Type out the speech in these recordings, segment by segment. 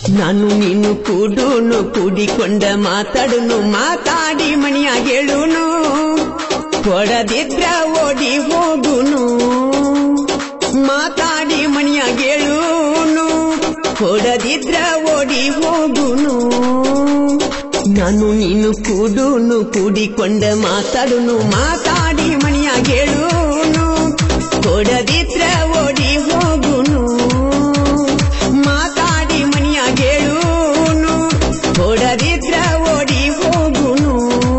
ನಾನು ನೀನು ಕೂಡುನು ಕೂಡಿಕೊಂಡ ಮಾತಾಡುನು ಮಾತಾಡಿ ಮಣಿಯಾಗೇಳುನು ಕೊಡದಿದ್ರ ಓಡಿ ಹೋಗುನು ಮಾತಾಡಿ ಮಣಿಯಾಗೇಳುನು ಕೊಡದಿದ್ರ ಓಡಿ ಹೋಗುನು ನಾನು ನೀನು ಕೂಡುನು ಕೂಡಿಕೊಂಡ ಮಾತಾಡುನು ಮಾತಾಡಿ ಮಣಿಯಾಗೇಳುನು ಕೊಡದಿದ್ರ ಓಡಿ ಹೋಗುನು ಮಾತಾಡಿ ಮಣಿಯಾಗೇಳುನು ಕೊಡದಿದ್ರ ಓಡಿ ಹೋಗುನು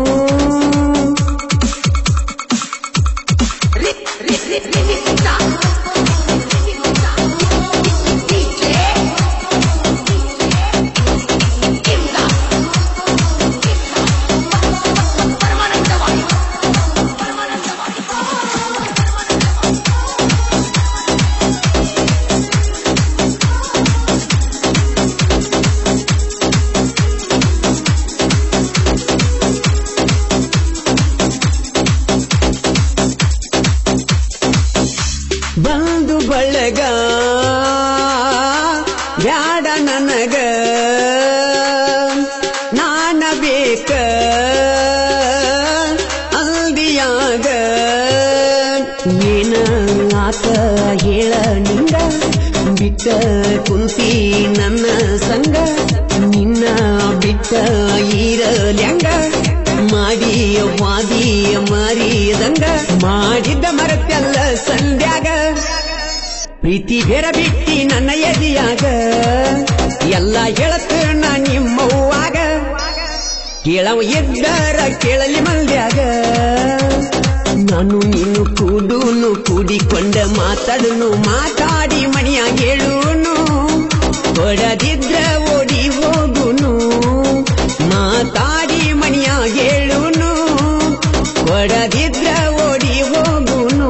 ಬಂದು ಬಳಗ ಬ್ಯಾಡ ನನಗ ನಾನ ಬೇಕ ಅಲ್ದಿಯಾಗ ಏನ ಆತ ಹೇಳ ನಿಂಗ ಬಿಟ್ಟ ಕುಂತಿ ನನ್ನ ಸಂಗ ನಿನ್ನ ಬಿಟ್ಟ ಇರಲ್ಯಂಗ ಮಾಡಿ ವಾದಿ ಮಾರಿದಂಗ ಮಾಡಿದ್ದ ಮರತ್ತೆಲ್ಲ ಸಂಧ್ಯಾಗ ಪ್ರೀತಿ ಬೇರ ಬಿಟ್ಟಿ ನನ್ನ ಎದಿಯಾಗ ಎಲ್ಲ ಹೇಳತ್ತ ನಾ ನಿಮ್ಮವ್ವಾಗ ಕೇಳವ ಎದ್ದರ ಕೇಳಲಿ ಮಂದ್ಯಾಗ ನಾನು ನೀನು ಕೂಡುನು ಕೂಡಿಕೊಂಡ ಮಾತಾಡುನು ಮಾತಾಡಿ ಮಣಿಯಾಗೇಳುನು ಕೊಡದಿದ್ರ ಓಡಿ ಹೋಗುನು ಮಾತಾಡಿ ಮಣಿಯಾಗೇಳುನು ಕೊಡದಿದ್ರ ಓಡಿ ಹೋಗುನು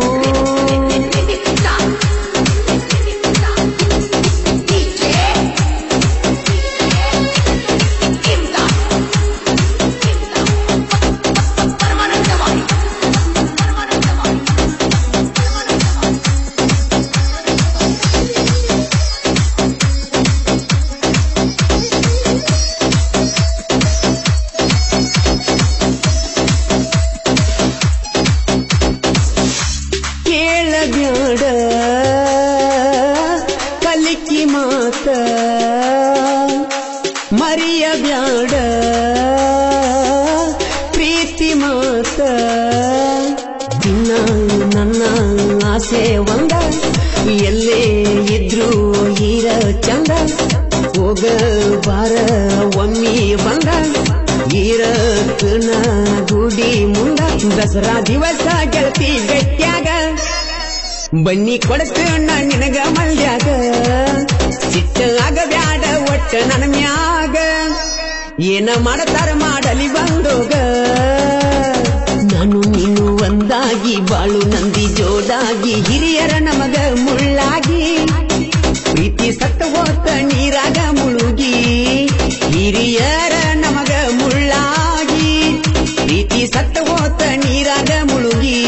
ಕೇಳಬ್ಯಾಡ ಕಲಿಕಿ ಮಾತ ಮರಿಯಬ್ಯಾಡ ಪ್ರೀತಿ ಮಾತ ದಿನ ನನ್ನ ಆಸೆ ಒಂದ ಎಲ್ಲೇ ಇದ್ರು ಹೀರ ಚಂದ ಹೋಗ ಬಾರ ಒಮ್ಮಿ ಬಂದ ಈರಕ್ಕನ ಗುಡಿ ಮುಂದ ದಸರಾ ದಿವಸ ಗೆಳತಿ ಬೆಟ್ಟ್ಯಾಗ ಬನ್ನಿ ಕೊಡತ ನಾ ನಿನಗ ಮಲ್ಯಾಗ ಸಿಟ್ಟ ಆಗಬ್ಯಾಡ ಒಟ್ಟ ನನ್ನ ಮ್ಯಾಗ ಏನ ಮಾಡತಾರ ಮಾಡಲಿ ಬಂದೋಗ ನಾನು ನೀನು ಒಂದಾಗಿ ಬಾಳು ನಂದಿ ಜೋಡಾಗಿ ಹಿರಿಯರ ನಮಗ ಮುಳ್ಳಾಗಿ ಪ್ರೀತಿ ಸತ್ತ ಹೋತ ನೀರಾಗ ಮುಳುಗಿ ಹಿರಿಯರ ನಮಗ ಮುಳ್ಳಾಗಿ ಪ್ರೀತಿ ಸತ್ತ ಹೋತ ನೀರಾಗ ಮುಳುಗಿ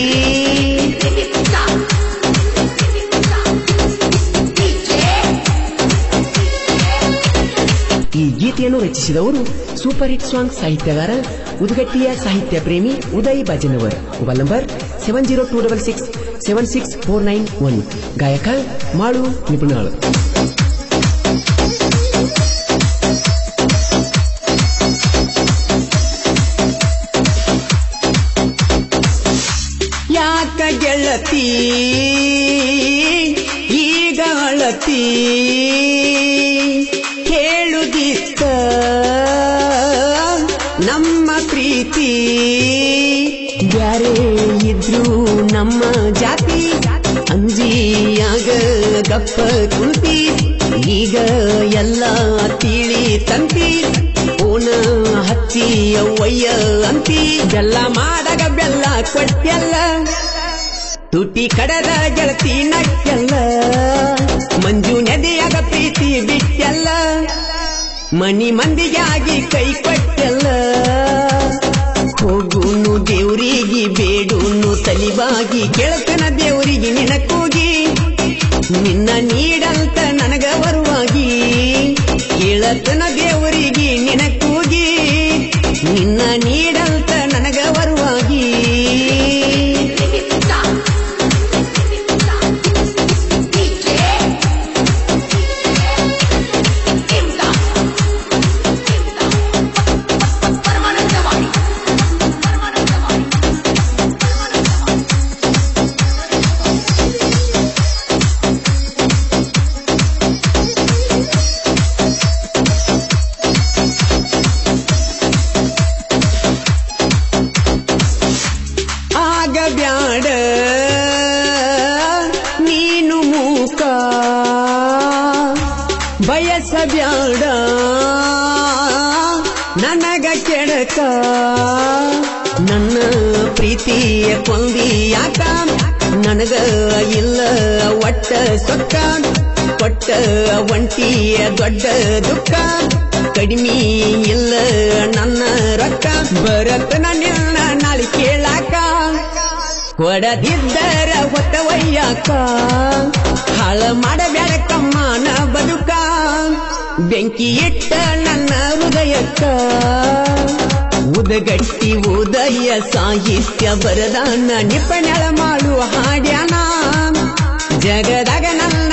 ಈ ಗೀತೆಯನ್ನು ರಚಿಸಿದವರು ಸೂಪರ್ ಹಿಟ್ ಸಾಂಗ್ ಸಾಹಿತ್ಯಗಾರ ಉದ್ಗಟ್ಟಿಯ ಸಾಹಿತ್ಯ ಪ್ರೇಮಿ Uday Bajanavar mobile number seven zero two double six seven six four nine one ಗಾಯಕ ಮಾಳು ನಿಪುಣಾಳು ಯಾಕ ಗೆಳತಿ ಈಗ ಅಳತಿ ಕೇಳುದಿತ್ತ ನಮ್ಮ ಪ್ರೀತಿ ಬ್ಯಾರೆ ಇದ್ರು ನಮ್ಮ ಜಾತಿ ಅಂಜಿಯಾಗ ಗಪ್ಪ ಕುಂತಿ ಈಗ ಎಲ್ಲ ತಿಳಿ ತಂತಿ ಓನ ಹಚ್ಚಿ ಅವ್ವಯ್ಯ ಅಂತಿ ಬೆಲ್ಲ ಮಾಡಗ ಬೆಲ್ಲ ಕೊಟ್ಟೆಲ್ಲ ತುಟಿ ಕಡದ ಗೆಳತಿ ನಕ್ಕೆಲ್ಲ ಮಂಜು ನದಿಯಾಗ ಪ್ರೀತಿ ಬಿಟ್ಟೆಲ್ಲ ಮನಿ ಮಂದಿಗಾಗಿ ಕೈ ಕೊಟ್ಟೆಲ್ಲ ಹೋಗುನು ದೇವ್ರಿಗೆ ಬೇಡುನು ತಲಿಬಾಗಿ ಕೇಳ್ತನ ದೇವ್ರಿಗೆ ನಿನ ಕೂಗಿ ನಿನ್ನ ನೀಡಂತ ನನಗ ಬರುವಾಗಿ ಬೀಳತನ ದೇವರಿಗೆ ನಿನ ಕೂಗಿ ನಿನ್ನ ನೀಡಲ್ತ ನನಗ ವರುವಾಗಿ ಆಗ ಬ್ಯಾಡ ನೀನು ಮೂಕ ಬಯಸ ಬ್ಯಾಡ ನನಗ ಕೆಡಕ ನನ್ನ ಪ್ರೀತಿಯ ಕೊಂದಿಯಾಕ ನನಗ ಇಲ್ಲ ಒಟ್ಟ ಸೊಕ್ಕ ಕೊಟ್ಟ ಒಂಟಿಯ ದೊಡ್ಡ ದುಃಖ ಕಡಿಮೆ ಇಲ್ಲ ನನ್ನ ರೊಕ್ಕ ಬರತನ ನಿನ್ನ ನಾಳಿ ಕೇಳಾಕ ಕೊಡದಿದ್ದರ ಹೊತ್ತ ಒಯ್ಯಾಕ ಹಾಳ ಮಾಡಬ್ಯಾಡ ಕಮ್ಮನ ಬದುಕ ಬೆಂಕಿ ಇಟ್ಟ ನನ್ನ ಹೃದಯಕ್ಕ ಉದಗಟ್ಟಿ ಉದಯ ಸಾಹಿತ್ಯ ಬರದಾನ ನಿಪಣಳ ಮಾಡುವ ಹಾಡ್ಯಾನ ಜಗದಾಗ ನನ್ನ